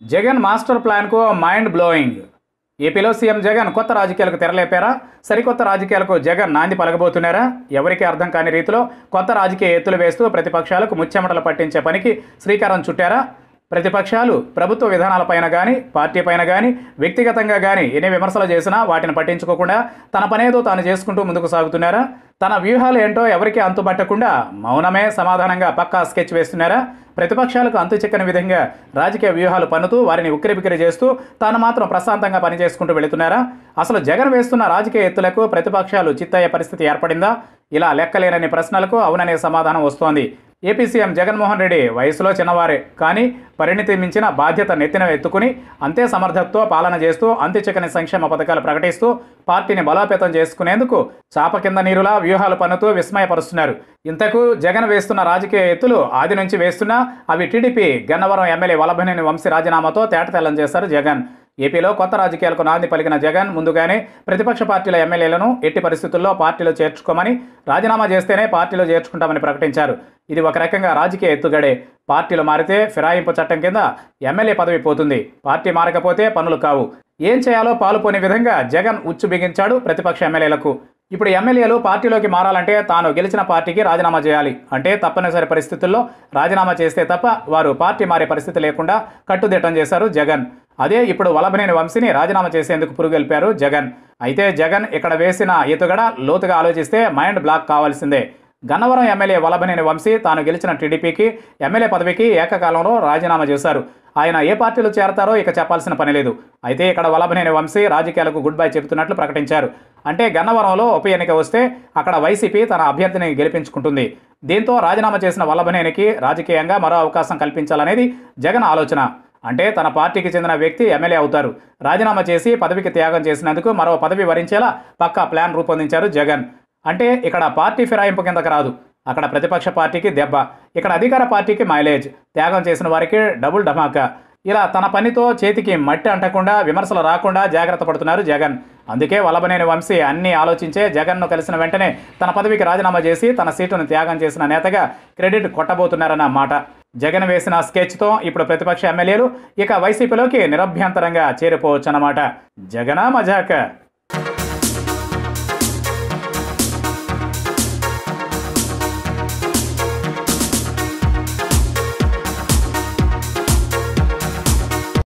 Jagan master ప్లాన్కు mind blowing ఏపీలో CM Jagan కొత్త రాజకీయాలకు తెరలేపారా సరికొత్త రాజకీయాలకు జగన్ నాంది పలకబోతున్నారా ఎవరికీ అర్థం కాని రీతిలో కొత్త రాజకీయ ఎత్తులు వేస్తూ ప్రతిపక్షాలకు ముచ్చెమటలు పట్టించే పనికి శ్రీకారం చుట్టారా ప్రతిపక్షాలు ప్రభుత్వ విధానాలపైన కానీ పార్టీ పైన కానీ వ్యక్తిగతంగా కానీ ఎన్ని విమర్శలు చేసినా వాటిని పట్టించుకోకుండా తన పనేదో తాను చేసుకుంటూ ముందుకు సాగుతున్నారా తన వ్యూహాలు ఏంటో ఎవరికీ అంతుపట్టకుండా మౌనమే సమాధానంగా పక్కా స్కెచ్ వేస్తున్నారా ప్రతిపక్షాలకు అంతు చిక్కని విధంగా రాజకీయ వ్యూహాలు పన్నుతూ వారిని ఉక్కిరిబిక్కిరి చేస్తూ తాను మాత్రం ప్రశాంతంగా పనిచేసుకుంటూ వెళుతున్నారా అసలు జగన్ వేస్తున్న రాజకీయ ఎత్తులకు ప్రతిపక్షాలు చిత్తయ్యే పరిస్థితి ఏర్పడిందా ఇలా లెక్కలేనని ప్రశ్నలకు అవుననే సమాధానం వస్తోంది ఏపీ సీఎం జగన్మోహన్ రెడ్డి వయసులో చిన్నవారే కానీ పరిణితి మించిన బాధ్యత నెత్తిన ఎత్తుకుని అంతే సమర్థతతో పాలన చేస్తూ అంత్య చిక్కని సంక్షేమ పథకాలు ప్రకటిస్తూ పార్టీని బలోపేతం చేసుకునేందుకు చాప కింద నీరులా వ్యూహాలు పన్నుతూ విస్మయపరుస్తున్నారు ఇంతకు జగన్ వేస్తున్న రాజకీయ ఎత్తులు ఆది నుంచి వేస్తున్నా అవి టీడీపీ గన్నవరం ఎమ్మెల్యే వల్లభనేని వంశీ రాజీనామాతో తేటతెల్లం చేశారు జగన్ ఏపీలో కొత్త రాజకీయాలకు నాంది పలికిన జగన్ ముందుగానే ప్రతిపక్ష పార్టీల ఎమ్మెల్యేలను ఎట్టి పరిస్థితుల్లో పార్టీలో చేర్చుకోమని రాజీనామా చేస్తేనే పార్టీలో చేర్చుకుంటామని ప్రకటించారు ఇది ఒక రకంగా రాజకీయ ఎత్తుగడే పార్టీలు మారితే ఫిరాయింపు చట్టం కింద ఎమ్మెల్యే పదవి పోతుంది పార్టీ మారకపోతే పనులు కావు ఏం చేయాలో పాలుపోని విధంగా జగన్ ఉచ్చు బిగించాడు ప్రతిపక్ష ఎమ్మెల్యేలకు ఇప్పుడు ఎమ్మెల్యేలు పార్టీలోకి మారాలంటే తాను గెలిచిన పార్టీకి రాజీనామా చేయాలి అంటే తప్పనిసరి పరిస్థితుల్లో రాజీనామా చేస్తే తప్ప వారు పార్టీ మారే పరిస్థితి లేకుండా కట్టుదిట్టం చేశారు జగన్ అదే ఇప్పుడు వలభనేని వంశీని రాజీనామా చేసేందుకు పురుగొల్పారు జగన్ అయితే జగన్ ఇక్కడ వేసిన ఎత్తుగడ లోతుగా ఆలోచిస్తే మైండ్ బ్లాక్ కావాల్సిందే గన్నవరం ఎమ్మెల్యే వలభనేని వంశీ తాను గెలిచిన టీడీపీకి ఎమ్మెల్యే పదవికి ఏకకాలంలో రాజీనామా చేశారు ఆయన ఏ పార్టీలో చేరతారో ఇక చెప్పాల్సిన పని లేదు అయితే ఇక్కడ వలభనేని వంశీ రాజకీయాలకు గుడ్ బై చెబుతున్నట్లు ప్రకటించారు అంటే గన్నవరంలో ఉప ఎన్నిక వస్తే అక్కడ వైసీపీ తన అభ్యర్థిని గెలిపించుకుంటుంది దీంతో రాజీనామా చేసిన వల్లభనేనికి రాజకీయంగా మరో అవకాశం కల్పించాలనేది జగన్ ఆలోచన అంటే తన పార్టీకి చెందిన వ్యక్తి ఎమ్మెల్యే అవుతారు రాజీనామా చేసి పదవికి త్యాగం చేసినందుకు మరో పదవి వరించేలా పక్కా ప్లాన్ రూపొందించారు జగన్ అంటే ఇక్కడ పార్టీ ఫిరాయింపు కిందకు రాదు అక్కడ ప్రతిపక్ష పార్టీకి దెబ్బ ఇక్కడ అధికార పార్టీకి మైలేజ్ త్యాగం చేసిన వారికి డబుల్ ధమాకా ఇలా తన పనితో చేతికి మట్టి అంటకుండా విమర్శలు రాకుండా జాగ్రత్త పడుతున్నారు జగన్ అందుకే వలభనేని వంశీ అన్ని ఆలోచించే జగన్ను కలిసిన వెంటనే తన పదవికి రాజీనామా చేసి తన సీటును త్యాగం చేసిన నేతగా క్రెడిట్ కొట్టబోతున్నారన్న మాట జగన్ వేసిన స్కెచ్తో ఇప్పుడు ప్రతిపక్ష ఎమ్మెల్యేలు ఇక వైసీపీలోకి నిరభ్యంతరంగా చేరిపోవచ్చన్నమాట జగనా మజాక